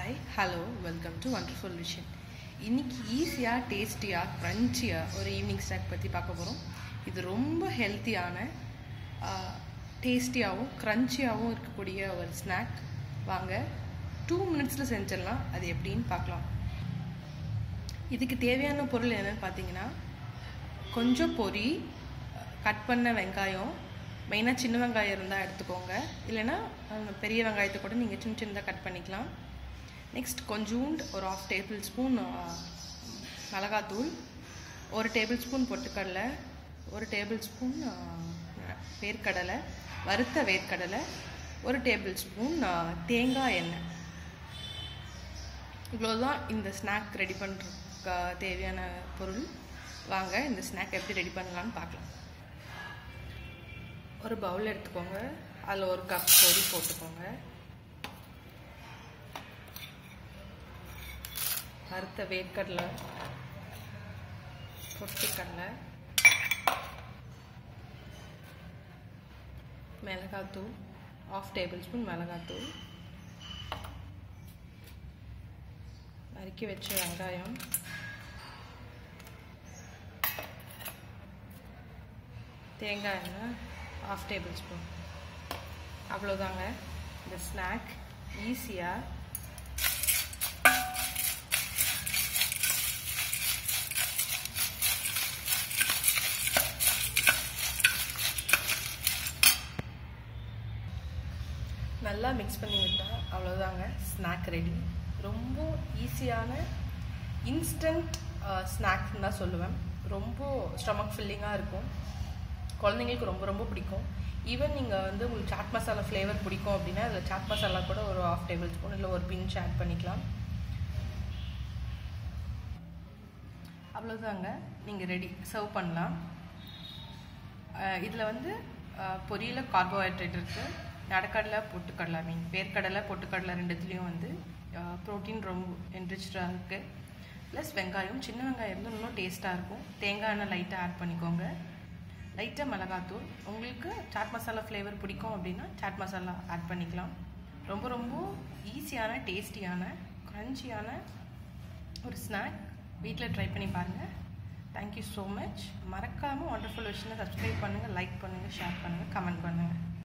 hi hello welcome to wonderful vision இன்னைக்கு ஈஸியாக டேஸ்டியாக க்ரன்ச்சியாக ஒரு ஈவினிங் ஸ்நாக் பற்றி பார்க்க போகிறோம் இது ரொம்ப ஹெல்த்தியான டேஸ்டியாகவும் க்ரன்ச்சியாகவும் இருக்கக்கூடிய ஒரு ஸ்நாக் வாங்க டூ மினிட்ஸில் செஞ்சிடலாம் அது எப்படின்னு பார்க்கலாம் இதுக்கு தேவையான பொருள் என்னன்னு பார்த்தீங்கன்னா கொஞ்சம் பொரி கட் பண்ண வெங்காயம் மெயினாக சின்ன வெங்காயம் இருந்தால் எடுத்துக்கோங்க இல்லைன்னா அஹ், பெரிய வெங்காயத்தை கூட நீங்கள் சின்ன சின்னதாக கட் பண்ணிக்கலாம் நெக்ஸ்ட் கொஞ்சூண்டு ஒரு ஆஃப் டேபிள் ஸ்பூன் மிளகாத்தூள் ஒரு டேபிள் ஸ்பூன் பொட்டுக்கடலை ஒரு டேபிள் ஸ்பூன் வேர்க்கடலை வறுத்த வேர்க்கடலை ஒரு டேபிள் ஸ்பூன் தேங்காய் எண்ணெய் இவ்வளோதான் இந்த ஸ்நாக் ரெடி பண்ணுறதுக்கு தேவையான பொருள் வாங்க இந்த ஸ்நாக் எப்படி ரெடி பண்ணலாம்னு பார்க்கலாம் ஒரு பவுல் எடுத்துக்கோங்க அதில் ஒரு கப் பொரி போட்டுக்கோங்க வறுத்த வேர்க்கடலை பொட்டுக்கடலை மிளகாத்தூள் ஆஃப் டேபிள் ஸ்பூன் மிளகாத்தூள் நறுக்கி வச்ச வெங்காயம் தேங்காய் எண்ணெய் ஆஃப் டேபிள் ஸ்பூன் அவ்வளோதாங்க இந்த ஸ்நாக் ஈஸியாக நல்லா மிக்ஸ் பண்ணி விட்டால் அவ்வளோதாங்க ஸ்நாக் ரெடி ரொம்ப ஈஸியான இன்ஸ்டன்ட் ஸ்நாக்ஸ்னு தான் சொல்லுவேன் ரொம்ப ஸ்டொமக் ஃபில்லிங்காக இருக்கும் குழந்தைங்களுக்கு ரொம்ப ரொம்ப பிடிக்கும் ஈவன் நீங்கள் வந்து உங்களுக்கு சாட் மசாலா ஃப்ளேவர் பிடிக்கும் அப்படின்னா அதில் சாட் மசாலா கூட ஒரு ஆஃப் டேபிள் ஸ்பூன் இல்லை ஒரு பிஞ்ச் ஆட் பண்ணிக்கலாம் அவ்வளோதாங்க நீங்கள் ரெடி சர்வ் பண்ணலாம் இதில் வந்து பொரியில் கார்போஹைட்ரேட் இருக்குது நடக்கடலை பொட்டுக்கடலை மீன் வேர்க்கடலை பொட்டுக்கடலை ரெண்டுத்துலேயும் வந்து ப்ரோட்டீன் ரொம்ப என்ரிச்சாக இருக்குது ப்ளஸ் வெங்காயம் சின்ன வெங்காயம் இருந்து இன்னும் டேஸ்ட்டாக இருக்கும் தேங்காய் எண்ணெய் லைட்டாக ஆட் பண்ணிக்கோங்க லைட்டாக மிளகாத்தூள் உங்களுக்கு சாட் மசாலா ஃப்ளேவர் பிடிக்கும் அப்படின்னா சாட் மசாலா ஆட் பண்ணிக்கலாம் ரொம்ப ரொம்ப ஈஸியான டேஸ்டியான க்ரன்ச்சியான ஒரு ஸ்நாக் வீட்டில் ட்ரை பண்ணி பாருங்கள் தேங்க்யூ ஸோ மச் மறக்காமல் ஒண்டர்ஃபுல் விஷயம் சப்ஸ்கிரைப் பண்ணுங்கள் லைக் பண்ணுங்கள் ஷேர் பண்ணுங்கள் கமெண்ட் பண்ணுங்கள்